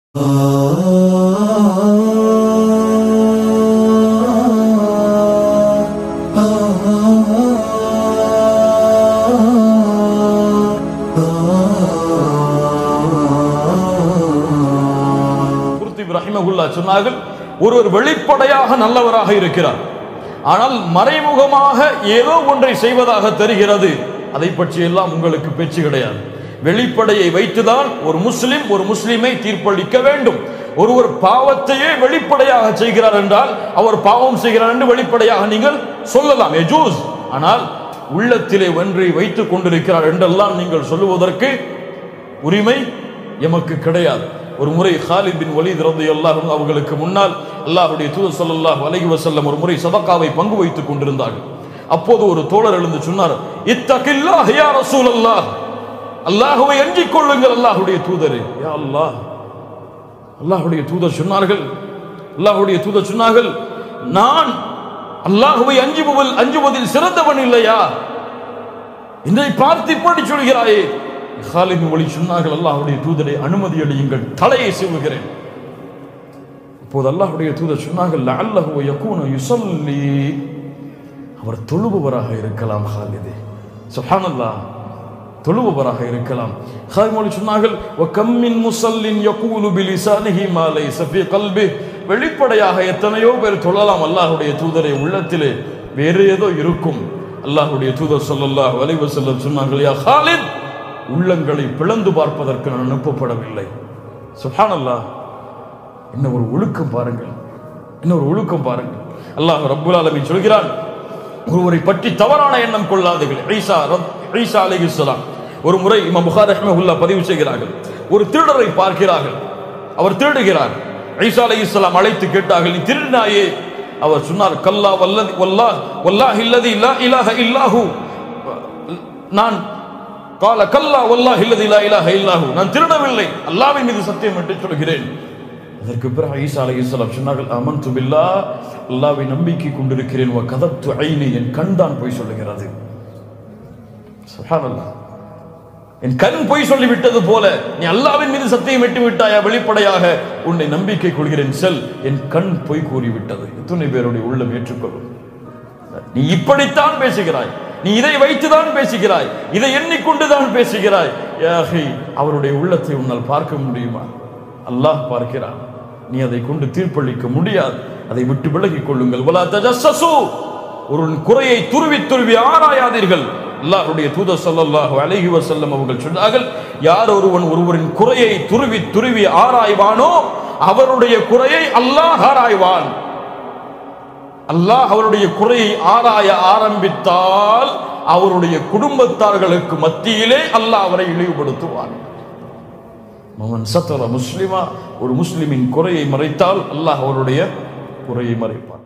குர்த்திப் ரஹிமகுல்லா சொன்னார்கள் ஒருவர் வெளிப்படையாக நல்லவராக இருக்கிறார் ஆனால் மறைமுகமாக ஏதோ ஒன்றை செய்வதாக தெரிகிறது அதை பற்றி எல்லாம் உங்களுக்கு பேச்சு கிடையாது வெளிப்படையை வைத்துதான் ஒரு முஸ்லிம் ஒரு முஸ்லிமை தீர்ப்பளிக்க வேண்டும் ஒருவர் பாவத்தையே வெளிப்படையாக செய்கிறார் என்றால் அவர் பாவம் செய்கிறார் என்று வெளிப்படையாக நீங்கள் சொல்லலாம் எஜூஸ் ஆனால் உள்ளத்திலே ஒன்றை வைத்துக் கொண்டிருக்கிறார் என்றெல்லாம் நீங்கள் சொல்லுவதற்கு உரிமை எமக்கு கிடையாது ஒரு முறை ஹாலித் பின் வலீத் ரலியல்லாஹு அன்ஹு அவர்களுக்கு முன்னால் அல்லாஹ்வுடைய தூதர் ஸல்லல்லாஹு அலைஹி வஸல்லம் ஒரு முறை சதகாவை பங்கு வைத்துக் கொண்டிருந்தார்கள் அப்போது ஒரு தோழர் எழுந்து சொன்னார் இத்தகில்லாஹ் யா ரசூலல்லாஹ் அல்லாஹ்வை அஞ்சிக் கொள்ளுங்கள் அல்லாஹ்வுடைய தூதரே யா அல்லாஹ் அல்லாஹ்வுடைய தூதர் சொன்னார்கள் அல்லாஹ்வுடைய தூதர் சொன்னார்கள் நான் அல்லாஹ்வை அஞ்சுபவல் அஞ்சுவதில் சிறந்தவன் இல்லையா என்னை பார்த்து இப்படி சொல்கிறாயே ஹாலித் ஒளி சொன்னார்கள் அல்லாஹ்வுடைய தூதரை அனுமதி அளியுங்கள் தலையை சிவுகிறேன் அப்போது அல்லாஹ்வுடைய தூதர் சொன்னார்கள் லஅல்லஹு யகூனு யுஸல்லி அவர் தொழுபவராக இருக்கலாம் ஹாலிதே சுப்ஹானல்லாஹ் தொழுபவராக இருக்கலாம் ஹாலித் ஒளி சொன்னார்கள் வ கம்மின் முஸல்லின் யகூலு பிலிசானிஹி மா லைஸ ஃபீ கல்பி வெளிப்படையாக எத்தனையோ பேர் தொழலாம் அல்லாஹ்வுடைய தூதரை உள்ளத்திலே வேறு ஏதோ இருக்கும் அல்லாஹ்வுடைய தூதர் ஸல்லல்லாஹு அலைஹி வஸல்லம் சொன்னார்கள் யா ஹாலித் உள்ளங்களை பிளந்து பார்ப்பதற்கு நான் அனுப்பப்படவில்லை சுப்ஹானல்லாஹ் என்ன ஒரு ஒழுக்கம் பாருங்கள் என்ன ஒரு ஒழுக்கம் பாருங்கள் அல்லாஹ் ரப்புல் ஆலமீன் சொல்கிறான் ஒருவரை பற்றி தவறான எண்ணம் கொள்ளாதீர்கள் ஈசா ரப் ஈசா அலைஹிஸ்ஸலாம் ஒரு முறை இமாம் புகாரி ரஹ்மஹுல்லாஹ் பதிவு செய்கிறார்கள் ஒரு திருடரை பார்க்கிறார்கள் அவர் திருடுகிறார் ஈசா அலைஹிஸ்ஸலாம் அழைத்து கேட்டார்கள் நீ திருடினாயே அவர் சொன்னார் கல்லா வல்லதி வல்லாஹ் வல்லாஹ் இல்லதி லா இலாஹ இல்லாஹு நான் கால கல்லா வல்லாஹ் இல்லதி லா இலாஹ இல்லாஹு நான் திருடவில்லை அல்லாஹ்வின் மீது சத்தியம் என்று சொல்கிறேன் அதற்கு பிறகு ஈசா அலைஹிஸ்ஸலாம் சொன்னார்கள் அமன்து பில்லாஹ் அல்லாஹ்வை நம்பிக்கை கொண்டிருக்கிறேன் வ கதப்து ஐனி என் கண் தான் போய் சொல்லுகிறது சுப்ஹானல்லாஹ் என் கண் பொய் சொல்லிவிட்டது போல நீ அல்லாவின் மீது சத்தியம் விட்டு விட்டாயா வெளிப்படையாக உன்னை நம்பிக்கை கொள்கிறேன் செல் என் கண் பொய் கூறிவிட்டது எத்தனை பேருடைய உள்ளம் ஏற்றுக்கொள்ளும் நீ இப்படித்தான் பேசுகிறாய் நீ இதை வைத்துதான் பேசுகிறாய் இதை எண்ணிக்கொண்டுதான் பேசுகிறாய் யாஹி அவருடைய உள்ளத்தை உன்னால் பார்க்க முடியுமா அல்லாஹ் பார்க்கிறான் நீ அதை கொண்டு தீர்ப்பளிக்க முடியாது அதை விட்டு விலகிக் கொள்ளுங்கள் வலா தஜஸ்ஸசு ஒரு குறையை துருவி துருவி ஆராயாதீர்கள் அல்லாஹ்வுடைய தூதர் ஸல்லல்லாஹு அலைஹி வஸல்லம் அவர்கள் சொன்னார்கள் யார் ஒருவன் ஒருவரின் குறையை துருவி துருவி ஆராய்வானோ அவருடைய குறையை அல்லாஹ் ஆராய்வான் அல்லாஹ் அவருடைய குறையை ஆராய ஆரம்பித்தால் அவருடைய குடும்பத்தார்களுக்கு மத்தியிலே அல்லாஹ் அவரை இழிவுபடுத்துவான் மமன் சத்தர முஸ்லிமா ஒரு முஸ்லிமின் குறையை மறைத்தால் அல்லாஹ் அவருடைய குறையை மறைப்பான்